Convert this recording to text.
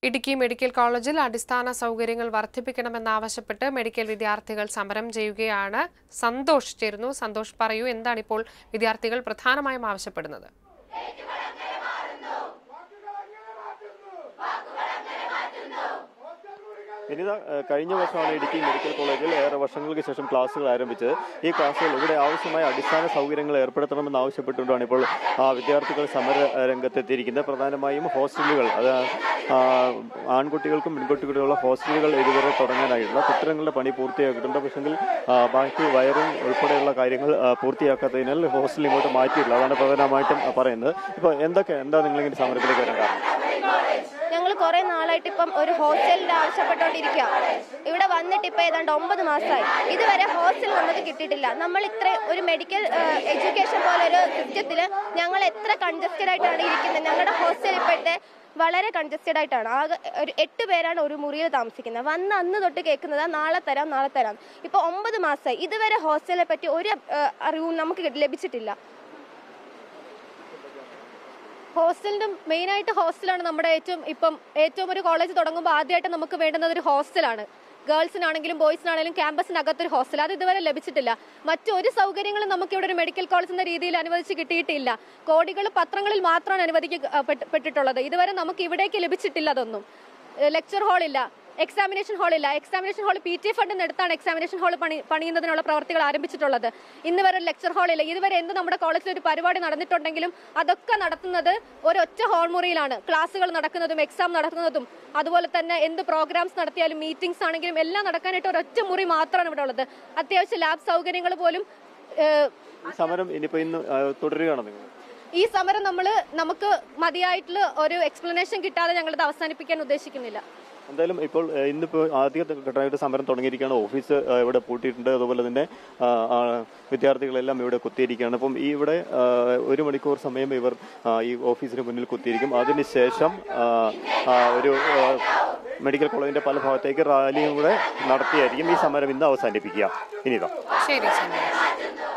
Idukki medical കോളേജിൽ അടിസ്ഥാന സൗകര്യങ്ങൾ വർദ്ധിപ്പിക്കണമെന്നാവശ്യപ്പെട്ട് മെഡിക്കൽ വിദ്യാർത്ഥികൾ സമരം ചെയ്യുകയാണ് സന്തോഷ് ചേരുന്നു സന്തോഷ് പറയൂ എന്താണ് ഇപ്പോൾ വിദ്യാർത്ഥികൾ പ്രധാനമായും ആവശ്യപ്പെടുന്നത് വിനിത ഏഹ് കഴിഞ്ഞ വർഷമാണ് ഇടുക്കി മെഡിക്കൽ കോളേജിൽ ഏറെ വർഷങ്ങൾക്ക് ശേഷം ക്ലാസ്സുകൾ ആരംഭിച്ചത് ഈ ക്ലാസ്സുകൾ ഇവിടെ ആവശ്യമായ അടിസ്ഥാന സൗകര്യങ്ങൾ ഏർപ്പെടുത്തണമെന്ന് ആവശ്യപ്പെട്ടുകൊണ്ടാണ് ഇപ്പോൾ ആ, വിദ്യാർത്ഥികൾ സമര ഏഹ്, രംഗത്തെത്തിയിരിക്കുന്നത് പ്രധാനമായും ഹോസ്റ്റലുകൾ അത് ആ, ആൺകുട്ടികൾക്കും പെൺകുട്ടികളുള്ള ഹോസ്റ്റലുകൾ ഇതുവരെ തുടങ്ങാനായിട്ടില്ല കെട്ടിടങ്ങളുടെ പണി പൂർത്തിയാക്കിയിട്ടുണ്ട് പക്ഷെങ്കിൽ ആ, ബാക്കി വയറിംഗ് ഉൾപ്പെടെയുള്ള കാര്യങ്ങൾ ആ, പൂർത്തിയാക്കാത്തതിനാൽ ഹോസ്റ്റൽ ഇങ്ങോട്ട് മാറ്റിയിട്ടില്ല അതാണ് പ്രധാനമായിട്ടും ആ, പറയുന്നത് ഇപ്പോൾ എന്തൊക്കെ എന്താ നിങ്ങളിങ്ങനെ സമരത്തിലേക്ക് വരാൻ കാരണം ഞങ്ങൾ കുറെ നാളായിട്ട് ഇപ്പം ഒരു ഹോസ്റ്റലിന്റെ ആവശ്യപ്പെട്ടുകൊണ്ടിരിക്കുക ഇവിടെ വന്നിട്ട് ഇപ്പം ഏതാണ്ട് ഒമ്പത് മാസമായി ഇതുവരെ ഹോസ്റ്റൽ നമുക്ക് കിട്ടിയിട്ടില്ല നമ്മൾ ഇത്ര ഒരു മെഡിക്കൽ എഡ്യൂക്കേഷൻ പോലെ ഒരു സിസ്റ്റത്തിൽ ഞങ്ങൾ എത്ര കൺജസ്റ്റഡ് ആയിട്ടാണ് ഇരിക്കുന്നത് ഞങ്ങളുടെ ഹോസ്റ്റൽ ഇപ്പോഴത്തെ വളരെ കൺജസ്റ്റഡ് ആയിട്ടാണ് ആകെ ഒരു എട്ട് പേരാണ് ഒരു മുറിയിൽ താമസിക്കുന്നത് വന്ന് അന്ന് തൊട്ട് കേൾക്കുന്നത് നാളെ തരാം നാളെ തരാം ഇപ്പോൾ ഒമ്പത് മാസമായി ഇതുവരെ ഹോസ്റ്റലിനെ പറ്റി ഒരു ഏഹ്, അറിവും നമുക്ക് ലഭിച്ചിട്ടില്ല ഹോസ്റ്റലിന്റെ മെയിൻ ആയിട്ട് ഹോസ്റ്റലാണ് നമ്മുടെ ഏറ്റവും ഇപ്പം ഏറ്റവും ഒരു കോളേജ് തുടങ്ങുമ്പോൾ ആദ്യമായിട്ട് നമുക്ക് വേണ്ടുന്നത് ഒരു ഹോസ്റ്റലാണ് ഗേൾസിനാണെങ്കിലും ബോയ്സിനാണെങ്കിലും ക്യാമ്പസിനകത്തൊരു ഹോസ്റ്റൽ അത് ഇതുവരെ ലഭിച്ചിട്ടില്ല മറ്റൊരു സൗകര്യങ്ങളും നമുക്ക് ഇവിടെ ഒരു മെഡിക്കൽ കോളേജ് എന്ന രീതിയിൽ അനുവദിച്ച് കിട്ടിയിട്ടില്ല കോടികൾ പത്രങ്ങളിൽ മാത്രമാണ് അനുവദിക്കപ്പെട്ടിട്ടുള്ളത് ഇതുവരെ നമുക്ക് ഇവിടേക്ക് ലഭിച്ചിട്ടില്ല അതൊന്നും ലെക്ചർ ഹാൾ ഇല്ല എക്സാമിനേഷൻ ഹാൾ ഇല്ല examination hall P T A ഫണ്ടിൽ നിന്നെടുത്താണ് എക്സാമിനേഷൻ ഹാൾ പണി പണിയുന്നതിനുള്ള പ്രവർത്തികൾ ആരംഭിച്ചിട്ടുള്ളത് ഇന്ന് വരെ ഒരു ലെക്ചർ ഹാൾ ഇല്ല ഇതുവരെ എന്ത് നമ്മുടെ കോളേജിൽ ഒരു പരിപാടി നടന്നിട്ടുണ്ടെങ്കിലും അതൊക്കെ നടത്തുന്നത് ഒരൊറ്റ ഹാൾ മുറിയിലാണ് ക്ലാസ്സുകൾ നടക്കുന്നതും എക്സാം നടക്കുന്നതും അതുപോലെ തന്നെ എന്ത് പ്രോഗ്രാംസ് നടത്തിയാലും മീറ്റിംഗ്സ് ആണെങ്കിലും എല്ലാം നടക്കാനായിട്ട് ഒരൊറ്റ മുറി മാത്രമാണ് ഇവിടെ ഉള്ളത് അത്യാവശ്യം ലാബ് സൗകര്യങ്ങൾ പോലും ഏഹ്, ഈ സമരം ഇനിയിപ്പോൾ ഇന്ന് ആ, തുടരുകയാണോ നിങ്ങൾ ഈ സമരം നമ്മൾ നമുക്ക് മതിയായിട്ടുള്ള ഒരു എക്സ്പ്ലനേഷൻ കിട്ടാതെ ഞങ്ങളിത് അവസാനിപ്പിക്കാൻ ഉദ്ദേശിക്കുന്നില്ല എന്തായാലും ഇപ്പോൾ ഏഹ്, ഇന്നിപ്പോൾ ആദ്യ ഘട്ടമായിട്ട് സമരം തുടങ്ങിയിരിക്കുകയാണ് ഓഫീസ് ഏഹ്, ഇവിടെ പൂട്ടിയിട്ടുണ്ട് അതുപോലെ തന്നെ ആ, ആ, വിദ്യാർത്ഥികളെല്ലാം ഇവിടെ കുത്തിയിരിക്കുകയാണ് അപ്പം ഈ ഇവിടെ ആ, ഒരു മണിക്കൂർ സമയം ഇവർ ആ, ഈ ഓഫീസിന് മുന്നിൽ കുത്തിയിരിക്കും അതിനുശേഷം ആ, ആ, ഒരു ആ, മെഡിക്കൽ കോളേജിന്റെ പല ഭാഗത്തേക്ക് റാലിയും കൂടെ നടത്തിയായിരിക്കും ഈ സമരം ഇന്ന് അവസാനിപ്പിക്കുക ഇനിതാ ശരി സന്തോഷ്